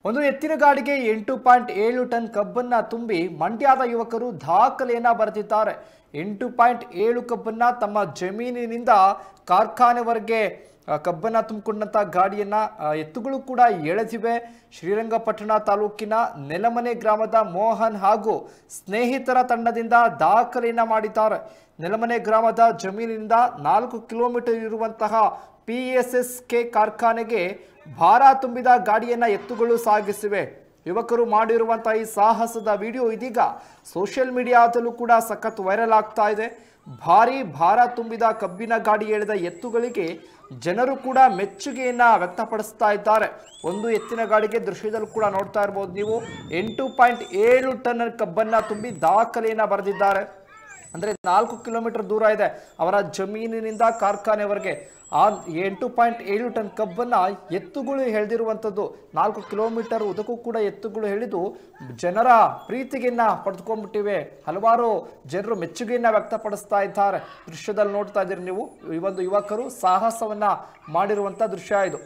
ಒಂದು ಎತ್ತಿನ ಗಾಡಿಗೆ ಎಂಟು ಪಾಯಿಂಟ್ ಏಳು ಟನ್ ಕಬ್ಬನ್ನ ತುಂಬಿ ಮಂಡ್ಯದ ಯುವಕರು ದಾಖಲೆಯನ್ನ ಬರೆದಿದ್ದಾರೆ ಎಂಟು ಪಾಯಿಂಟ್ ಏಳು ಕಬ್ಬನ್ನ ತಮ್ಮ ಜಮೀನಿನಿಂದ ಕಾರ್ಖಾನೆವರೆಗೆ ಆ, ಕಬ್ಬನ್ನ ತುಂಬಿಕೊಂಡಂತ ಗಾಡಿಯನ್ನ ಆ, ಎತ್ತುಗಳು ಕೂಡ ಎಳೆದಿವೆ ಶ್ರೀರಂಗಪಟ್ಟಣ ತಾಲೂಕಿನ ನೆಲಮನೆ ಗ್ರಾಮದ ಮೋಹನ್ ಹಾಗೂ ಸ್ನೇಹಿತರ ತಂಡದಿಂದ ದಾಖಲೆಯನ್ನ ಮಾಡಿದ್ದಾರೆ ನೆಲಮನೆ ಗ್ರಾಮದ ಜಮೀನಿನಿಂದ ನಾಲ್ಕು ಕಿಲೋಮೀಟರ್ ಇರುವಂತಹ ಪಿ ಎಸ್ ಎಸ್ ಕೆ ಕಾರ್ಖಾನೆಗೆ ಭಾರ ತುಂಬಿದ ಗಾಡಿಯನ್ನ ಎತ್ತುಗಳು ಸಾಗಿಸಿವೆ ಯುವಕರು ಮಾಡಿರುವಂತಹ ಈ ಸಾಹಸದ ವಿಡಿಯೋ ಇದೀಗ ಸೋಷಿಯಲ್ ಮೀಡಿಯಾದಲ್ಲೂ ಕೂಡ ಸಖತ್ ವೈರಲ್ ಆಗ್ತಾ ಇದೆ ಭಾರಿ ಭಾರ ತುಂಬಿದ ಕಬ್ಬಿನ ಗಾಡಿ ಎಳೆದ ಎತ್ತುಗಳಿಗೆ ಜನರು ಕೂಡ ಮೆಚ್ಚುಗೆಯನ್ನ ವ್ಯಕ್ತಪಡಿಸ್ತಾ ಇದ್ದಾರೆ ಒಂದು ಎತ್ತಿನ ಗಾಡಿಗೆ ದೃಶ್ಯದಲ್ಲೂ ಕೂಡ ನೋಡ್ತಾ ಇರ್ಬೋದು ನೀವು ಎಂಟು ಪಾಯಿಂಟ್ ಏಳು ಟನ್ ಕಬ್ಬನ್ನ ತುಂಬಿ ದಾಖಲೆಯನ್ನ ಬರೆದಿದ್ದಾರೆ ಅಂದರೆ ನಾಲ್ಕು ಕಿಲೋಮೀಟರ್ ದೂರ ಇದೆ ಅವರ ಜಮೀನಿನಿಂದ ಕಾರ್ಖಾನೆವರೆಗೆ ಆ ಎಂಟು ಪಾಯಿಂಟ್ ಏಳು ಟನ್ ಕಬ್ಬನ್ನು ಎತ್ತುಗಳು ಎಳೆದಿರುವಂಥದ್ದು ನಾಲ್ಕು ಕಿಲೋಮೀಟರ್ ಉದಕ್ಕೂ ಕೂಡ ಎತ್ತುಗಳು ಎಳೆದು ಜನರ ಪ್ರೀತಿಗೆನ್ನ ಪಡೆದುಕೊಂಡ್ಬಿಟ್ಟಿವೆ ಹಲವಾರು ಜನರು ಮೆಚ್ಚುಗೆಯನ್ನ ವ್ಯಕ್ತಪಡಿಸ್ತಾ ಇದ್ದಾರೆ ದೃಶ್ಯದಲ್ಲಿ ನೋಡ್ತಾ ಇದ್ದೀರಿ ನೀವು ಈ ಒಂದು ಯುವಕರು ಸಾಹಸವನ್ನ ಮಾಡಿರುವಂಥ ದೃಶ್ಯ ಇದು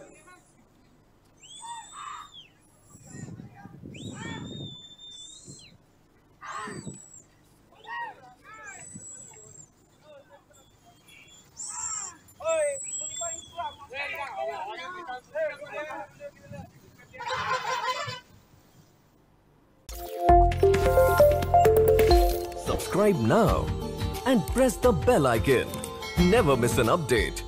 Subscribe now and press the bell icon. Never miss an update.